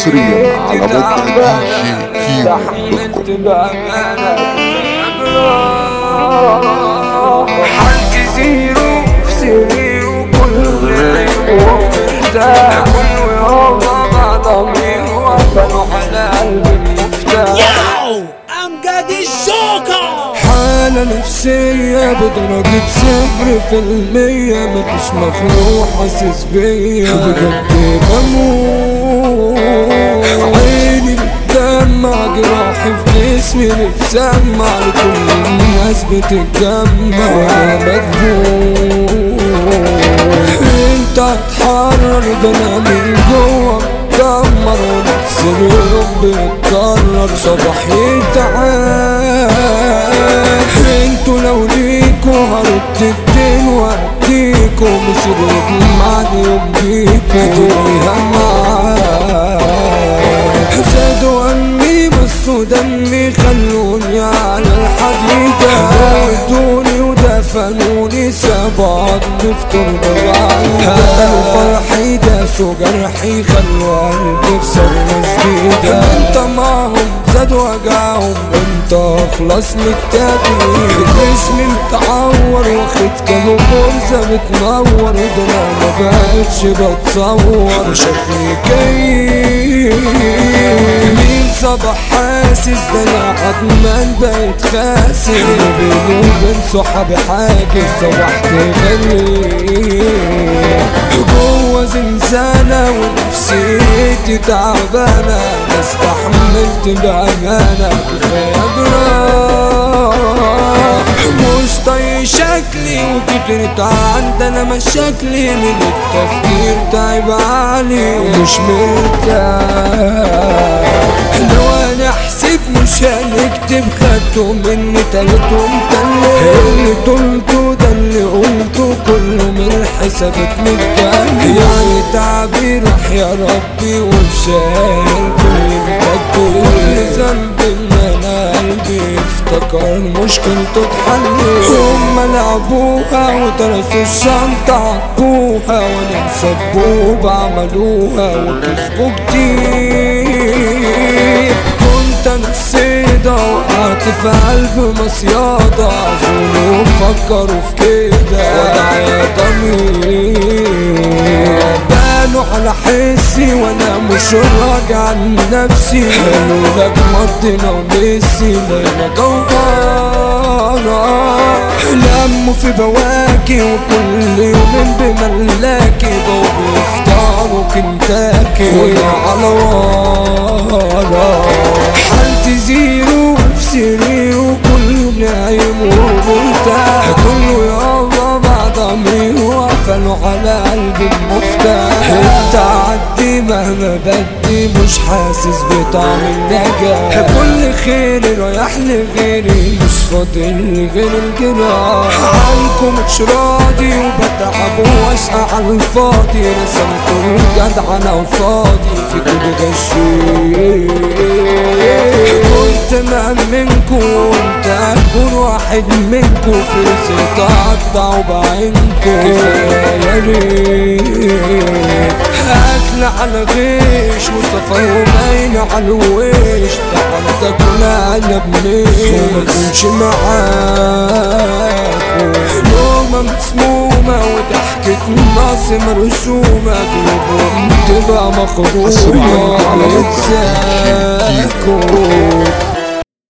حصريا على موقع دي جي كيمو دوت تحملت كوم. بأمانة حالتي زيرو في سرير وكل عيون مرتاح كله يابا مع ضمير وقفلوا على قلبي المفتاح Yo, أمجد الجوكر حالة نفسية بدرجة صفر في المية مفيش مخلوق حاسس بيا بجد بموت عيني بتدمع جراحي في جسمي بتسمع لكل الناس بتتجمع وانا مدبوح انت هتحرر ده انا من جوه مدمر ونفس اليوم بيتكرر صباح يتعاد انتوا لو ليكوا هرد الدين واديكوا مصير يجمعني يوم بيكوا الدنيا معاك زادوا همي بصوا دمي خلوني على الحديدة موتوني ودفنوني سبعة نفطر ببعيدة قتلوا فرحي داسوا جرحي خلوا قلبي في صدمة جديدة انت معهم زاد وجعهم انت اخلص من التغيير جسمي متعور واخد كام غرزة بتنور ده انا ما بقتش بتصور شكلي كيف مين صباح حاسس ده انا عدمان بقيت خاسر بيني وبين صحابي حاجز صبحت غريب جوه زنزانة ونفسيتي تعبانة أنا استحملت بأمانة كفاية جراح مش طايق شكلي وكترت عندنا مشاكلي من التفكير تعب علي ومش مرتاح لو انا احسب مش هنكتب خدته مني تالتهم تلت اللي قلته ده اللي قلته كله من الحسابات متجنن يعني تعبي راح يا ربي وشايل كل مجد كل ذنب ان انا قلبي افتكر مشكلته اتحل هما لعبوها ودرسوا الشنطة عبوها وانا سبوها عملوها وكسبوا كتير كنت انا السيدة وقعت في قلب مصيادة عزولوا وفكروا في كده وضع يا ضمير بانوا على حسي وانا مش راجع عن نفسي قالوا لك مضينا وميسي لينا جوهرة لموا في بواكي وكل يوم بملاكي بقوا بيفطروا كنتاكي وانا على ورا حالتي زيرو في سرير وكله نايم ومرتاح كله يابا بعد امري وقفلوا على قلبي المفتاح التعدي مهما بدي مش حاسس بطعم النجاح كل خيري رايح لغيري مش فاضل غير الجراح عنكم مش راضي وبتعب واشقى على الفاضي رسمت الجدع انا وصادي في كل غشي كنت مأمنكم وقلت أكون واحد منكم في رزق أقطع بعينكم كفاية يا ريت أكل على غيش وسفر وباين على الوش تعال تاكل أنا بنيش وما كنش معاكم نومة مسمومة وضحكة ناس مرسومة قلوبهم تبقى حصرياً على مخرومة موقع دي جي كيمو يتساكوا